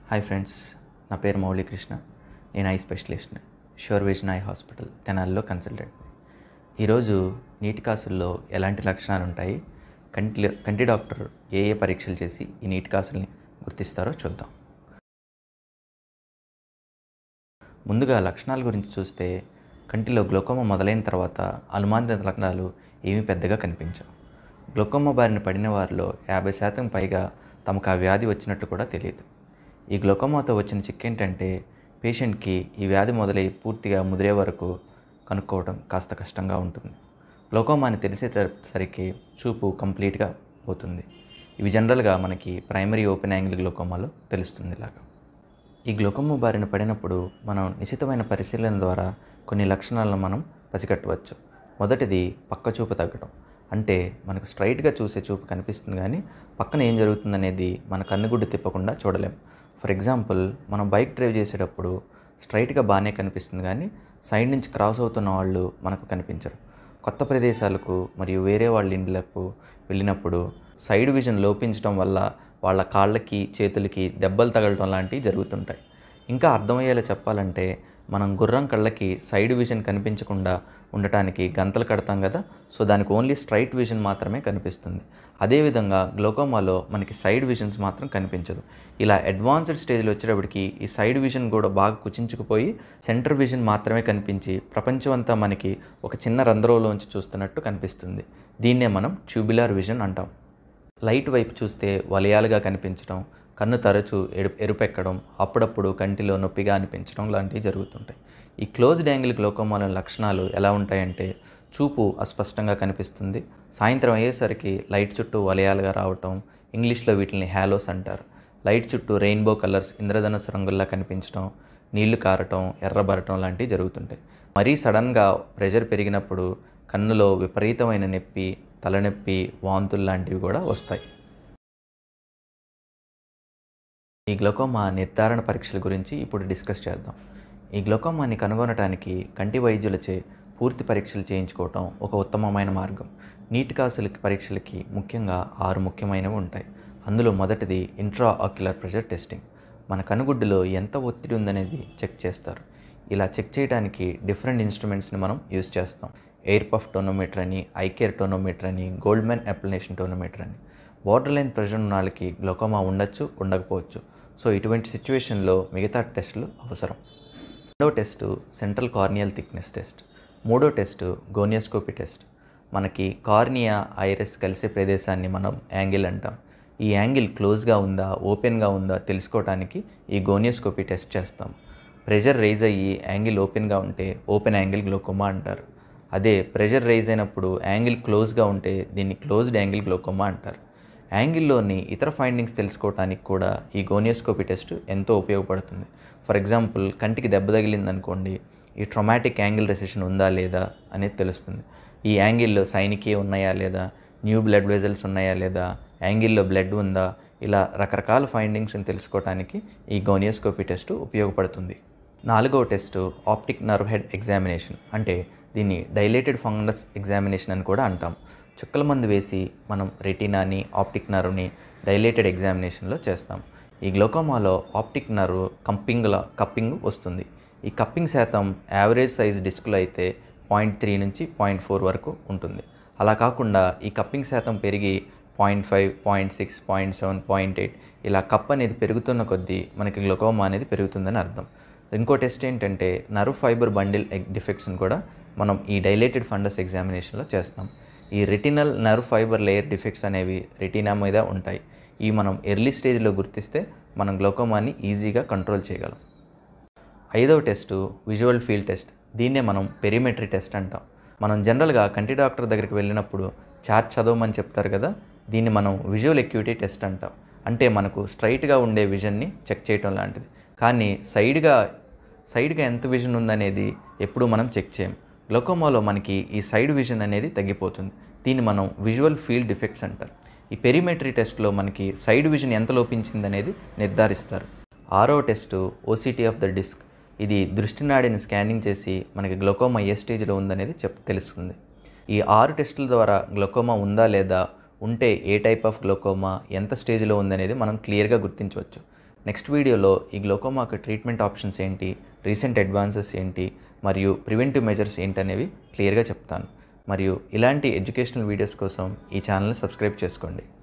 hi friends నా పేరు మౌళీకృష్ణ నేను eye specialist Sure Vision eye hospital తెనాలిలో కన్సల్టెంట్ ఈరోజు నీటి కాసుల్లో ఎలాంటి లక్షణాలు ఉంటాయి కంటి కంటి డాక్టర్ ఏ ఏ పరీక్షలు చేసి ఈ నీటి కాసుల్ని గుర్తిస్తారో చూద్దాం ముందుగా లక్షణాల గురించి చూస్తే కంటిలో గ్లోకోమా మొదలైన తర్వాత అనుమానిత లక్షణాలు ఏమీ పెద్దగా కనిపించవు గ్లోకోమా బారిన పడిన వారిలో యాభై శాతం పైగా తమకు ఆ వ్యాధి వచ్చినట్టు కూడా తెలియదు ఈ గ్లోకోమాతో వచ్చిన చిక్కు ఏంటంటే పేషెంట్కి ఈ వ్యాధి మొదలై పూర్తిగా ముదిరే వరకు కనుక్కోవడం కాస్త కష్టంగా ఉంటుంది గ్లోకోమా అని తెలిసేసరికి చూపు కంప్లీట్గా పోతుంది ఇవి జనరల్గా మనకి ప్రైమరీ ఓపెన్ యాంగిల్ గ్లోకోమాలో తెలుస్తుంది ఇలాగా ఈ గ్లోకోమా బారిన పడినప్పుడు మనం నిశితమైన పరిశీలన ద్వారా కొన్ని లక్షణాలను మనం పసిగట్టవచ్చు మొదటిది పక్క చూపు తగ్గడం అంటే మనకు స్ట్రైట్గా చూసే చూపు కనిపిస్తుంది కానీ పక్కన ఏం జరుగుతుందనేది మన కన్నుగుడ్డు తిప్పకుండా చూడలేం ఫర్ ఎగ్జాంపుల్ మనం బైక్ డ్రైవ్ చేసేటప్పుడు స్ట్రైట్గా బాగానే కనిపిస్తుంది కానీ సైడ్ నుంచి క్రాస్ అవుతున్న వాళ్ళు మనకు కనిపించరు కొత్త ప్రదేశాలకు మరియు వేరే వాళ్ళ ఇండ్లకు వెళ్ళినప్పుడు సైడ్ విజన్ లోపించడం వల్ల వాళ్ళ కాళ్ళకి చేతులకి దెబ్బలు తగలటం లాంటివి జరుగుతుంటాయి ఇంకా అర్థమయ్యేలా చెప్పాలంటే మనం గుర్రం కళ్ళకి సైడ్ విజన్ కనిపించకుండా ఉండటానికి గంతలు కడతాం కదా సో దానికి ఓన్లీ స్ట్రైట్ విజన్ మాత్రమే కనిపిస్తుంది అదేవిధంగా గ్లోకోమాలో మనకి సైడ్ విజన్స్ మాత్రం కనిపించదు ఇలా అడ్వాన్స్డ్ స్టేజ్లో వచ్చేటప్పటికి ఈ సైడ్ విజన్ కూడా బాగా కుచించుకుపోయి సెంటర్ విజన్ మాత్రమే కనిపించి ప్రపంచం అంతా మనకి ఒక చిన్న రంధ్రంలోంచి చూస్తున్నట్టు కనిపిస్తుంది దీన్నే మనం ట్యూబులార్ విజన్ అంటాం లైట్ వైపు చూస్తే వలయాలుగా కనిపించడం కన్ను తరచూ ఎరు ఎరుపెక్కడం అప్పుడప్పుడు కంటిలో నొప్పిగా అనిపించడం లాంటివి జరుగుతుంటాయి ఈ క్లోజ్డ్ యాంగిల్ గ్లోకోమాల లక్షణాలు ఎలా ఉంటాయంటే చూపు అస్పష్టంగా కనిపిస్తుంది సాయంత్రం అయ్యేసరికి లైట్ చుట్టూ వలయాలుగా రావటం ఇంగ్లీష్లో వీటిని హ్యాలోస్ అంటారు లైట్ చుట్టూ రెయిన్బో కలర్స్ ఇంద్రధనుసు రంగుల్లా కనిపించడం నీళ్లు కారటం ఎర్రబరటం లాంటివి జరుగుతుంటాయి మరీ సడన్గా ప్రెషర్ పెరిగినప్పుడు కన్నులో విపరీతమైన నొప్పి తలనొప్పి వాంతులు లాంటివి కూడా వస్తాయి ఈ గ్లోకోమా నిర్ధారణ పరీక్షల గురించి ఇప్పుడు డిస్కస్ చేద్దాం ఈ గ్లోకోమాని కనుగొనటానికి కంటి వైద్యులచే పూర్తి పరీక్షలు చేయించుకోవటం ఒక ఉత్తమమైన మార్గం నీటి కాసులకి పరీక్షలకి ముఖ్యంగా ఆరు ముఖ్యమైనవి ఉంటాయి అందులో మొదటిది ఇంట్రా ఆక్యులర్ ప్రెషర్ టెస్టింగ్ మన కనుగుడ్డులో ఎంత ఒత్తిడి ఉందనేది చెక్ చేస్తారు ఇలా చెక్ చేయడానికి డిఫరెంట్ ఇన్స్ట్రుమెంట్స్ని మనం యూజ్ చేస్తాం ఎయిర్ పఫ్ టోనోమీటర్ అని ఐకేర్ టోనోమీటర్ అని గోల్డ్మెన్ అప్లినేషన్ టోనోమీటర్ అని బార్డర్ లైన్ ప్రెషర్ ఉన్న వాళ్ళకి గ్లోకోమా ఉండొచ్చు ఉండకపోవచ్చు సో ఇటువంటి సిచ్యువేషన్లో మిగతా టెస్టులు అవసరం రెండో test central corneal thickness test మూడో టెస్టు గోనియోస్కోపీ టెస్ట్ మనకి కార్నియా ఐరస్ కలిసే ప్రదేశాన్ని మనం యాంగిల్ అంటాం ఈ యాంగిల్ క్లోజ్గా ఉందా ఓపెన్గా ఉందా తెలుసుకోవడానికి ఈ గోనియోస్కోపీ టెస్ట్ చేస్తాం ప్రెషర్ రైజ్ అయ్యి యాంగిల్ ఓపెన్గా ఉంటే ఓపెన్ యాంగిల్ గ్లోకోమా అంటారు అదే ప్రెషర్ రైజ్ అయినప్పుడు యాంగిల్ క్లోజ్గా ఉంటే దీన్ని క్లోజ్డ్ యాంగిల్ గ్లోకోమా అంటారు యాంగిల్లోని ఇతర ఫైండింగ్స్ తెలుసుకోవడానికి కూడా ఈ గోనియోస్కోపీ టెస్ట్ ఎంతో ఉపయోగపడుతుంది ఫర్ ఎగ్జాంపుల్ కంటికి దెబ్బ తగిలింది అనుకోండి ఈ ట్రొమాటిక్ యాంగిల్ రెసెషన్ ఉందా లేదా అనేది తెలుస్తుంది ఈ యాంగిల్లో సైనికే ఉన్నాయా లేదా న్యూ బ్లడ్ వెజల్స్ ఉన్నాయా లేదా యాంగిల్లో బ్లడ్ ఉందా ఇలా రకరకాల ఫైండింగ్స్ని తెలుసుకోవడానికి ఈ గోనియోస్కోపీ టెస్ట్ ఉపయోగపడుతుంది నాలుగవ test optic nerve head examination అంటే దీన్ని డైలేటెడ్ ఫంగస్ ఎగ్జామినేషన్ అని కూడా అంటాం చుక్కల మందు వేసి మనం రెటీనాని ఆప్టిక్ నర్వ్ని డైలేటెడ్ ఎగ్జామినేషన్లో చేస్తాం ఈ గ్లోకోమాలో ఆప్టిక్ నర్వ్ కంపింగ్ల కప్పింగ్ వస్తుంది ఈ కప్పింగ్ శాతం యావరేజ్ సైజ్ డిస్క్లో అయితే పాయింట్ త్రీ నుంచి పాయింట్ ఫోర్ వరకు ఉంటుంది అలా కాకుండా ఈ కప్పింగ్ శాతం పెరిగి point five point six point seven point eight ఇలా కప్ అనేది పెరుగుతున్న కొద్దీ మనకి గ్లోకోమా అనేది పెరుగుతుందని అర్థం ఇంకో టెస్ట్ ఏంటంటే నర్వ్ ఫైబర్ బండిల్ డిఫెక్ట్స్ని కూడా మనం ఈ డైలేటెడ్ ఫండస్ ఎగ్జామినేషన్లో చేస్తాం ఈ retinal nerve fibre layer defects అనేవి రెటీనా మీద ఉంటాయి ఈ మనం ఎర్లీ స్టేజ్లో గుర్తిస్తే మనం గ్లోకోమాని ఈజీగా కంట్రోల్ చేయగలం ఐదవ టెస్టు విజువల్ ఫీల్డ్ టెస్ట్ దీన్నే మనం పెరిమెట్రీ టెస్ట్ అంటాం మనం జనరల్గా కంటి డాక్టర్ దగ్గరికి వెళ్ళినప్పుడు చార్ట్ చదవమని చెప్తారు కదా దీన్ని మనం విజువల్ ఎక్యూటీ టెస్ట్ అంటాం అంటే మనకు స్ట్రైట్గా ఉండే విజన్ని చెక్ చేయటం లాంటిది కానీ సైడ్గా సైడ్గా ఎంత విజన్ ఉందనేది ఎప్పుడు మనం చెక్ చేయం గ్లోకోమాలో మనకి ఈ సైడ్ విజన్ అనేది తగ్గిపోతుంది దీన్ని మనం విజువల్ ఫీల్డ్ డిఫెక్ట్స్ అంటారు ఈ పెరిమెట్రీ టెస్ట్లో మనకి సైడ్ విజన్ ఎంత లోపించింది అనేది నిర్ధారిస్తారు ఆరో test OCT of the disc ఇది దృష్టి నాడిని స్కానింగ్ చేసి మనకి గ్లోకోమా ఏ స్టేజ్లో ఉందనేది చెప్ తెలుస్తుంది ఈ ఆరు టెస్టుల ద్వారా గ్లోకోమా ఉందా లేదా ఉంటే ఏ టైప్ ఆఫ్ గ్లోకోమా ఎంత స్టేజ్లో ఉందనేది మనం క్లియర్గా గుర్తించవచ్చు నెక్స్ట్ వీడియోలో ఈ గ్లోకోమాకు ట్రీట్మెంట్ ఆప్షన్స్ ఏంటి రీసెంట్ అడ్వాన్సెస్ ఏంటి మరియు ప్రివెంటివ్ మెజర్స్ ఏంటనేవి క్లియర్గా చెప్తాను మరియు ఇలాంటి ఎడ్యుకేషనల్ వీడియోస్ కోసం ఈ ఛానల్ని సబ్స్క్రైబ్ చేసుకోండి